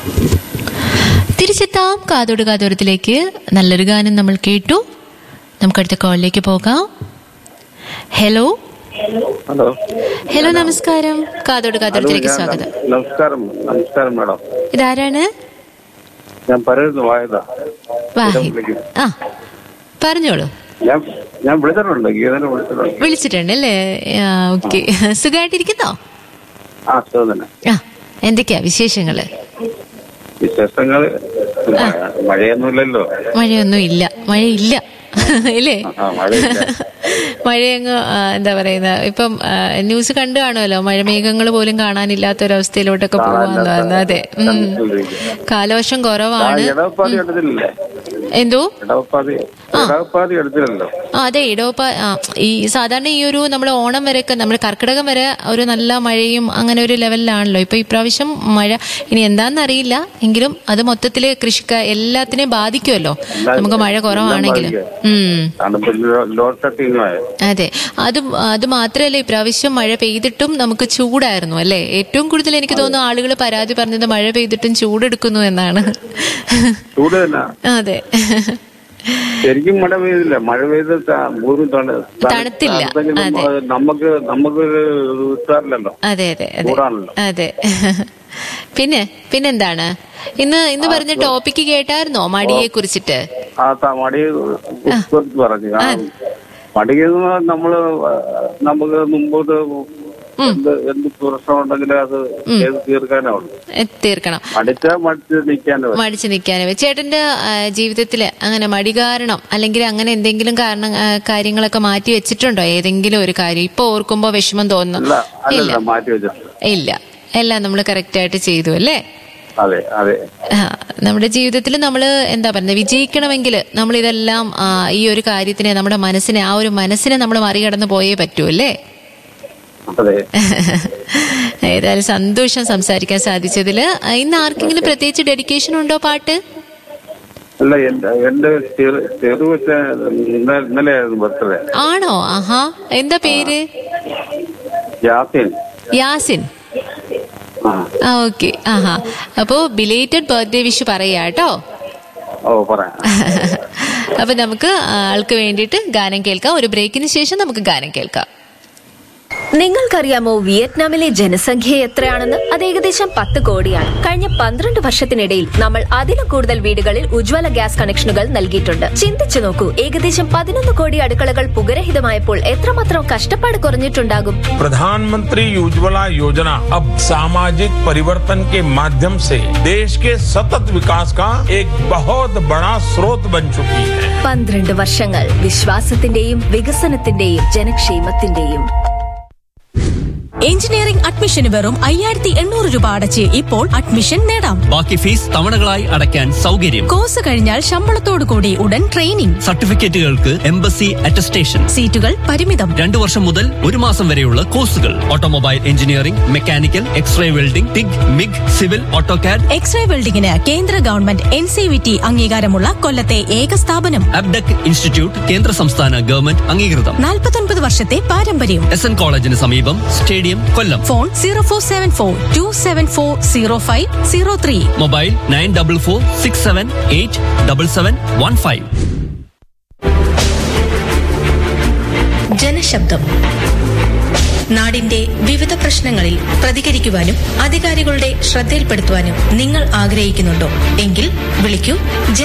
തിരിച്ചെത്താം കാതോട് കാതോരത്തിലേക്ക് നല്ലൊരു ഗാനം നമ്മൾ കേട്ടു നമുക്കടുത്ത കോളിലേക്ക് പോകാം ഹലോ ഹലോ ഹലോ നമസ്കാരം കാതോട് കാതോരത്തിലേക്ക് സ്വാഗതം നമസ്കാരം നമസ്കാരം മാഡം ഇതാരാണ് ഞാൻ പരരുന്നു വായതാ വാഹിദ് ആ പറഞ്ഞോളൂ ഞാൻ ഞാൻ വിളിച്ചിട്ടുണ്ട് ഗീതനെ വിളിച്ചിട്ടുണ്ട് വിളിച്ചിട്ടുണ്ട് അല്ലേ ഓക്കെ സുഖമായിട്ടിരിക്കുന്നോ ആ സുഖം തന്നെ ആ എന്തൊക്കെയാ വിശേഷങ്ങള് വിശേഷങ്ങൾ മഴയൊന്നുമില്ലല്ലോ മഴയൊന്നും ഇല്ല മഴയില്ല ഇല്ലേ ആ മഴയില്ല മഴയങ്ങ് ആ, എന്താ പറയുന്ന ഇപ്പം ആ, ന്യൂസ് കണ്ടു കാണുമല്ലോ മഴമേഘങ്ങൾ പോലും കാണാനില്ലാത്തൊരവസ്ഥയിലോട്ടൊക്കെ പോകാന്ന് അതെ ഉം. കാലവർഷം ആ കുറവാണ് ഇടവപ്പാതി എടുത്തില്ലല്ലേ എന്തോ ഇടവപ്പാതി ഇടവപ്പാതി എടുത്തില്ലല്ലോ ആ അതെ ഇടവപ്പ ആ, ഈ സാധാരണ ഈ ഒരു നമ്മൾ ഓണം വരെയൊക്കെ നമ്മൾ കർക്കിടകം വരെ ഒരു നല്ല മഴയും അങ്ങനെ ഒരു ലെവലിലാണല്ലോ ഇപ്പൊ ഇപ്രാവശ്യം മഴ ഇനി എന്താണെന്ന് അറിയില്ല എങ്കിലും അത് മൊത്തത്തില് കൃഷിക്ക എല്ലാത്തിനെയും ബാധിക്കുമല്ലോ നമുക്ക് മഴ കുറവാണെങ്കിലും ഉം തണുപ്പ് ലോഡ് ഷട്ടിങ്ങുമായ അതെ അത് അത് മാത്രമല്ല ഇപ്രാവശ്യം മഴ പെയ്തിട്ടും നമുക്ക് ചൂടായിരുന്നു അല്ലേ ഏറ്റവും കൂടുതൽ എനിക്ക് തോന്നുന്നു ആളുകൾ പരാതി പറഞ്ഞത് മഴ പെയ്തിട്ടും ചൂടെടുക്കുന്നു എന്നാണ് ചൂട് തന്നെ അതെ ശരിക്കും മഴ പെയ്തില്ല മഴ പെയ്ത് ത- ഭൂമി തണു- തണു- തണുത്തില്ല. തണുത്തെങ്കിലും അതെ. അത് നമുക്ക് നമുക്കൊരു ഉത്സാഹമില്ലല്ലോ അതെ അതെ അതെ ചൂടാണല്ലോ അതെ പിന്നെ പിന്നെന്താണ് ഇന്ന് ഇന്ന് പറഞ്ഞ ടോപ്പിക്ക് കേട്ടായിരുന്നോ മടിയെ കുറിച്ചിട്ട് ആ ത- മടി കുറിച്ച് പറഞ്ഞു ആ, മടിയെന്ന് നമ്മള് നമുക്ക് മുമ്പോട്ട് എന്ത് എന്ത് പ്രശ്നമുണ്ടെങ്കിലും അത് ചെയ്ത് തീർക്കാനേ ഉള്ളൂ എ, തീർക്കണം മടിച്ചാ മടിച്ച് നിൽക്കാനേ പറ്റും മടിച്ചു നിൽക്കാനേ ചേട്ടന്റെ ആ, ജീവിതത്തില് അങ്ങനെ മടി കാരണം അല്ലെങ്കിൽ അങ്ങനെ എന്തെങ്കിലും കാരണം ആ, കാര്യങ്ങളൊക്കെ മാറ്റി വെച്ചിട്ടുണ്ടോ ഏതെങ്കിലും ഒരു കാര്യം ഇപ്പൊ ഓർക്കുമ്പോ വിഷമം തോന്നുന്നു അല്ല അല്ലല്ല മാറ്റി വെച്ചിട്ടുണ്ട് ഇല്ല എല്ലാം നമ്മൾ കറക്റ്റ് ആയിട്ട് ചെയ്തു അല്ലേ അതെ അതെ ആ, നമ്മുടെ ജീവിതത്തിൽ നമ്മൾ എന്താ പറയുന്നത് വിജയിക്കണമെങ്കിൽ നമ്മൾ ഇതെല്ലാം ആ, ഈ ഒരു കാര്യത്തിനെ നമ്മുടെ മനസ്സിനെ ആ ഒരു മനസ്സിനെ നമ്മൾ മറികടന്ന് പോയേ പറ്റൂ അല്ലേ അതെ ഏതായാലും സന്തോഷം സംസാരിക്കാൻ സാധിച്ചതിൽ ഇന്ന് ആർക്കെങ്കിലും പ്രത്യേകിച്ച് ഡെഡിക്കേഷൻ ഉണ്ടോ പാട്ട് അല്ല എന്റെ എന്റെ ചെറു ചെറു വെച്ച ഇന്നലെ ഇന്നലെയായിരുന്നു ബർത്ത്ഡേ ആണോ ആഹാ എന്താ പേര് ജാസിൻ യാസിൻ ആ ആ ഓക്കെ ആഹാ അപ്പോ ബിലേറ്റഡ് ബർത്ത്ഡേ വിഷ് പറയാ കേട്ടോ ഓ പറയാം അപ്പൊ നമുക്ക് ആൾക്ക് വേണ്ടിയിട്ട് ഗാനം കേൾക്കാം ഒരു ബ്രേക്കിന് ശേഷം നമുക്ക് ഗാനം കേൾക്കാം നിങ്ങൾക്കറിയാമോ വിയറ്റ്നാമിലെ ജനസംഖ്യ എത്രയാണെന്ന് അത് ഏകദേശം പത്ത് കോടിയാണ് കഴിഞ്ഞ പന്ത്രണ്ട് വർഷത്തിനിടയിൽ നമ്മൾ അതിലും കൂടുതൽ വീടുകളിൽ ഉജ്ജ്വല ഗ്യാസ് കണക്ഷനുകൾ നൽകിയിട്ടുണ്ട് ചിന്തിച്ചു നോക്കൂ ഏകദേശം പതിനൊന്ന് കോടി അടുക്കളകൾ പുകരഹിതമായപ്പോൾ എത്രമാത്രം കഷ്ടപ്പാട് കുറഞ്ഞിട്ടുണ്ടാകും प्रधानमंत्री उज्ज्वला योजना अब सामाजिक परिवर्तन के माध्यम से देश के सतत विकास का एक बहुत बड़ा स्रोत बन चुकी है പന്ത്രണ്ട് വർഷങ്ങൾ വിശ്വാസത്തിന്റെയും വികസനത്തിന്റെയും ജനക്ഷേമത്തിന്റെയും എഞ്ചിനീയറിംഗ് അഡ്മിഷന് വെറും അയ്യായിരത്തി എണ്ണൂറ് രൂപ അടച്ച് ഇപ്പോൾ അഡ്മിഷൻ നേടാം ബാക്കി ഫീസ് തവണകളായി അടയ്ക്കാൻ സൗകര്യം കോഴ്സ് കഴിഞ്ഞാൽ ശമ്പളത്തോടു കൂടി ഉടൻ ട്രെയിനിംഗ് സർട്ടിഫിക്കറ്റുകൾക്ക് എംബസി അറ്റസ്റ്റേഷൻ സീറ്റുകൾ പരിമിതം രണ്ടു വർഷം മുതൽ ഒരു മാസം വരെയുള്ള കോഴ്സുകൾ automobile engineering mechanical X ray welding TIG MIG civil AutoCAD X ray വെൽഡിംഗിന് കേന്ദ്ര government N C V T അംഗീകാരമുള്ള കൊല്ലത്തെ ഏക സ്ഥാപനം അബ്ഡക് ഇൻസ്റ്റിറ്റ്യൂട്ട് കേന്ദ്ര സംസ്ഥാന ഗവൺമെന്റ് അംഗീകൃതം നാൽപ്പത്തൊൻപത് വർഷത്തെ പാരമ്പര്യം എസ് എൻ കോളേജിന് സമീപം stadium Kollam phone zero four seven four two seven four zero five zero three mobile nine double four six seven eight double seven one five ജനശബ്ദം നാടിന്റെ വിവിധ പ്രശ്നങ്ങളിൽ പ്രതികരിക്കുവാനും അധികാരികളുടെ ശ്രദ്ധയിൽപ്പെടുത്തുവാനും നിങ്ങൾ ആഗ്രഹിക്കുന്നുണ്ടോ എങ്കിൽ വിളിക്കൂ